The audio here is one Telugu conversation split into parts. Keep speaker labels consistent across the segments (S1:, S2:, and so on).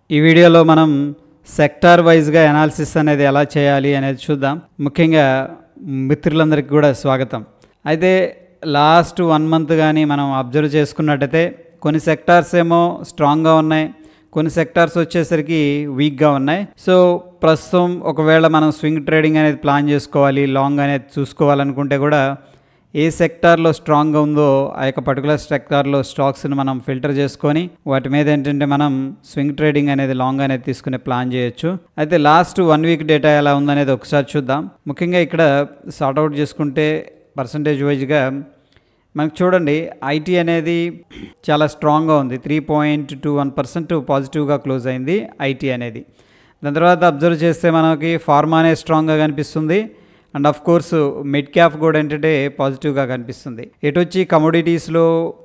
S1: ఈ వీడియోలో మనం సెక్టార్ వైజ్గా అనాలిసిస్ అనేది ఎలా చేయాలి అనేది చూద్దాం ముఖ్యంగా మిత్రులందరికీ కూడా స్వాగతం అయితే లాస్ట్ వన్ మంత్ కానీ మనం అబ్జర్వ్ చేసుకున్నట్టయితే కొన్ని సెక్టార్స్ ఏమో స్ట్రాంగ్గా ఉన్నాయి కొన్ని సెక్టార్స్ వచ్చేసరికి వీక్గా ఉన్నాయి సో ప్రస్తుతం ఒకవేళ మనం స్వింగ్ ట్రేడింగ్ అనేది ప్లాన్ చేసుకోవాలి లాంగ్ అనేది చూసుకోవాలనుకుంటే కూడా ఏ సెక్టార్లో స్ట్రాంగ్గా ఉందో ఆ యొక్క పర్టికులర్ సెక్టార్లో స్టాక్స్ని మనం ఫిల్టర్ చేసుకొని వాటి మీద ఏంటంటే మనం స్వింగ్ ట్రేడింగ్ అనేది లాంగ్ అనేది తీసుకునే ప్లాన్ చేయొచ్చు అయితే లాస్ట్ వన్ వీక్ డేటా ఎలా ఉందనేది ఒకసారి చూద్దాం ముఖ్యంగా ఇక్కడ సార్ట్అవుట్ చేసుకుంటే పర్సంటేజ్ వైజ్గా మనకు చూడండి ఐటీ అనేది చాలా స్ట్రాంగ్గా ఉంది three point two one percent పాజిటివ్గా క్లోజ్ అయింది ఐటీ అనేది దాని తర్వాత అబ్జర్వ్ చేస్తే మనకి ఫార్మా అనేది స్ట్రాంగ్గా కనిపిస్తుంది and of course mid cap కూడా ఏంటంటే పాజిటివ్గా కనిపిస్తుంది ఎటు వచ్చి కమోడిటీస్లో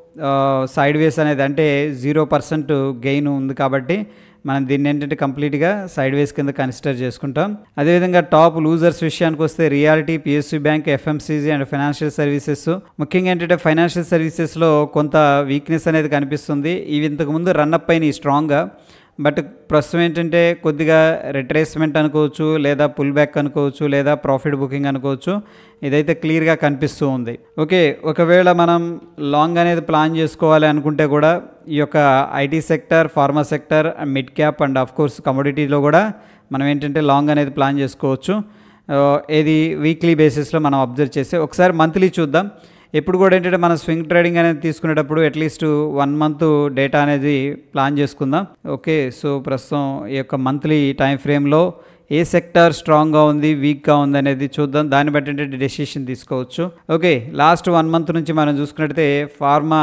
S1: సైడ్ వేస్ అనేది అంటే జీరో పర్సెంట్ గెయిన్ ఉంది కాబట్టి మనం దీన్ని ఏంటంటే కంప్లీట్గా సైడ్ వేస్ కింద కన్సిడర్ చేసుకుంటాం అదేవిధంగా టాప్ లూజర్స్ విషయానికి వస్తే reality PSU bank FMCG and financial services ముఖ్యంగా ఏంటంటే ఫైనాన్షియల్ సర్వీసెస్లో కొంత వీక్నెస్ అనేది కనిపిస్తుంది ఇవి ఇంతకుముందు రన్అప్ అయినాయి స్ట్రాంగ్గా బట్ ప్రస్తుతం ఏంటంటే కొద్దిగా రిట్రేస్మెంట్ అనుకోవచ్చు లేదా పుల్ బ్యాక్ అనుకోవచ్చు లేదా ప్రాఫిట్ బుకింగ్ అనుకోవచ్చు ఇదైతే క్లియర్గా కనిపిస్తూ ఉంది ఓకే ఒకవేళ మనం లాంగ్ అనేది ప్లాన్ చేసుకోవాలి అనుకుంటే కూడా ఈ యొక్క IT sector pharma sector mid cap and of course కమోడిటీలో కూడా మనం ఏంటంటే లాంగ్ అనేది ప్లాన్ చేసుకోవచ్చు ఏది వీక్లీ బేసిస్లో మనం అబ్జర్వ్ చేస్తే ఒకసారి మంత్లీ చూద్దాం ఎప్పుడు కూడా ఏంటంటే మనం స్వింగ్ ట్రేడింగ్ అనేది తీసుకునేటప్పుడు అట్లీస్ట్ వన్ మంత్ డేటా అనేది ప్లాన్ చేసుకుందాం ఓకే సో ప్రస్తుతం ఈ యొక్క మంత్లీ టైం ఫ్రేమ్లో ఏ సెక్టార్ స్ట్రాంగ్గా ఉంది వీక్గా ఉంది అనేది చూద్దాం దాన్ని బట్టి ఏంటంటే డెసిషన్ తీసుకోవచ్చు ఓకే లాస్ట్ వన్ మంత్ నుంచి మనం చూసుకున్నట్టయితే ఫార్మా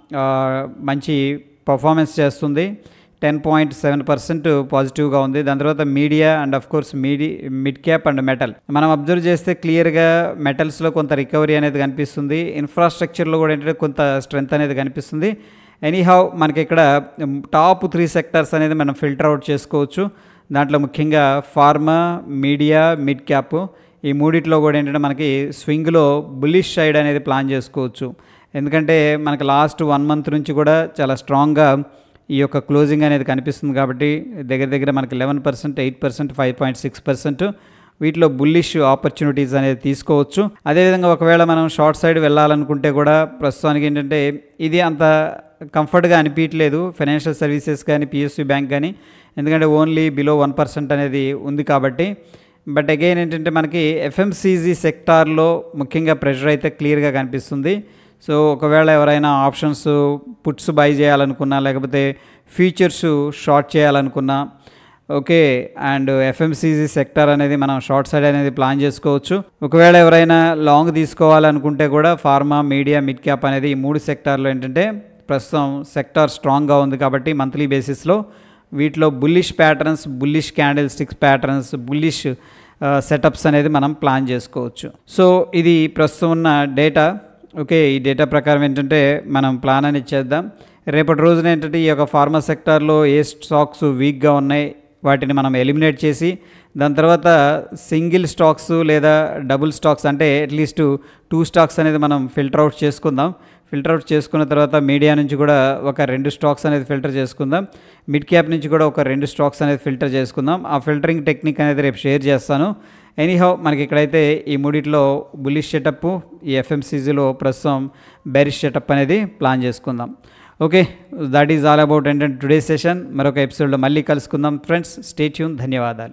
S1: మంచి పర్ఫార్మెన్స్ చేస్తుంది టెన్ పాయింట్ సెవెన్ పర్సెంట్ పాజిటివ్గా ఉంది దాని తర్వాత మీడియా అండ్ అఫ్ కోర్స్ మీడి మిడ్ క్యాప్ అండ్ మెటల్ మనం అబ్జర్వ్ చేస్తే క్లియర్గా మెటల్స్లో కొంత రికవరీ అనేది కనిపిస్తుంది ఇన్ఫ్రాస్ట్రక్చర్లో కూడా ఏంటంటే కొంత స్ట్రెంత్ అనేది కనిపిస్తుంది ఎనీహౌ మనకి ఇక్కడ టాప్ త్రీ సెక్టర్స్ అనేది మనం ఫిల్టర్ అవుట్ చేసుకోవచ్చు దాంట్లో ముఖ్యంగా ఫార్మా మీడియా మిడ్ క్యాప్ ఈ మూడిట్లో కూడా ఏంటంటే మనకి స్వింగ్లో బుల్లిష్ సైడ్ అనేది ప్లాన్ చేసుకోవచ్చు ఎందుకంటే మనకి లాస్ట్ వన్ మంత్ నుంచి కూడా చాలా స్ట్రాంగ్గా ఈ యొక్క క్లోజింగ్ అనేది కనిపిస్తుంది కాబట్టి దగ్గర దగ్గర మనకి eleven percent eight percent five point six percent వీటిలో బుల్లిష్ ఆపర్చునిటీస్ అనేది తీసుకోవచ్చు అదేవిధంగా ఒకవేళ మనం షార్ట్ సైడ్ వెళ్ళాలనుకుంటే కూడా ప్రస్తుతానికి ఏంటంటే ఇది అంత కంఫర్ట్గా అనిపించలేదు ఫైనాన్షియల్ సర్వీసెస్ కానీ పిఎస్యూ బ్యాంక్ కానీ ఎందుకంటే ఓన్లీ బిలో వన్ పర్సెంట్ అనేది ఉంది కాబట్టి బట్ అగైన్ ఏంటంటే మనకి ఎఫ్ఎంసీజీ సెక్టార్లో ముఖ్యంగా ప్రెషర్ అయితే క్లియర్గా కనిపిస్తుంది సో ఒకవేళ ఎవరైనా ఆప్షన్స్ పుట్స్ బై చేయాలనుకున్నా లేకపోతే ఫ్యూచర్స్ షార్ట్ చేయాలనుకున్నా ఓకే అండ్ ఎఫ్ఎంసీజీ సెక్టర్ అనేది మనం షార్ట్ సైడ్ అనేది ప్లాన్ చేసుకోవచ్చు ఒకవేళ ఎవరైనా లాంగ్ తీసుకోవాలనుకుంటే కూడా ఫార్మా మీడియా మిడ్ క్యాప్ అనేది ఈ మూడు సెక్టార్లో ఏంటంటే ప్రస్తుతం సెక్టార్ స్ట్రాంగ్గా ఉంది కాబట్టి మంత్లీ బేసిస్లో వీటిలో bullish patterns bullish candle sticks patterns bullish setups అనేది మనం ప్లాన్ చేసుకోవచ్చు సో ఇది ప్రస్తుతం ఉన్న డేటా ఓకే ఈ డేటా ప్రకారం ఏంటంటే మనం ప్లాన్ అనేది చేద్దాం రేపటి రోజున ఏంటంటే ఈ యొక్క ఫార్మా సెక్టార్లో ఏ స్టాక్స్ వీక్గా ఉన్నాయి వాటిని మనం ఎలిమినేట్ చేసి దాని తర్వాత సింగిల్ స్టాక్స్ లేదా డబుల్ స్టాక్స్ అంటే అట్లీస్ట్ టూ స్టాక్స్ అనేది మనం ఫిల్టర్ అవుట్ చేసుకుందాం ఫిల్టర్ అవుట్ చేసుకున్న తర్వాత మీడియా నుంచి కూడా ఒక రెండు స్టాక్స్ అనేది ఫిల్టర్ చేసుకుందాం మిడ్ క్యాప్ నుంచి కూడా ఒక రెండు స్టాక్స్ అనేది ఫిల్టర్ చేసుకుందాం ఆ ఫిల్టరింగ్ టెక్నిక్ అనేది రేపు షేర్ చేస్తాను ఎనీహౌ మనకి ఇక్కడైతే ఈ మూడిట్లో బుల్లిష్ సెటప్ ఈ ఎఫ్ఎంసీజీలో ప్రస్తుతం బెరిష్ సెటప్ అనేది ప్లాన్ చేసుకుందాం okay that is all about ఏంటంటే టుడే సెషన్ మరొక ఎపిసోడ్లో మళ్ళీ కలుసుకుందాం ఫ్రెండ్స్ స్టే ట్యూన్ ధన్యవాదాలు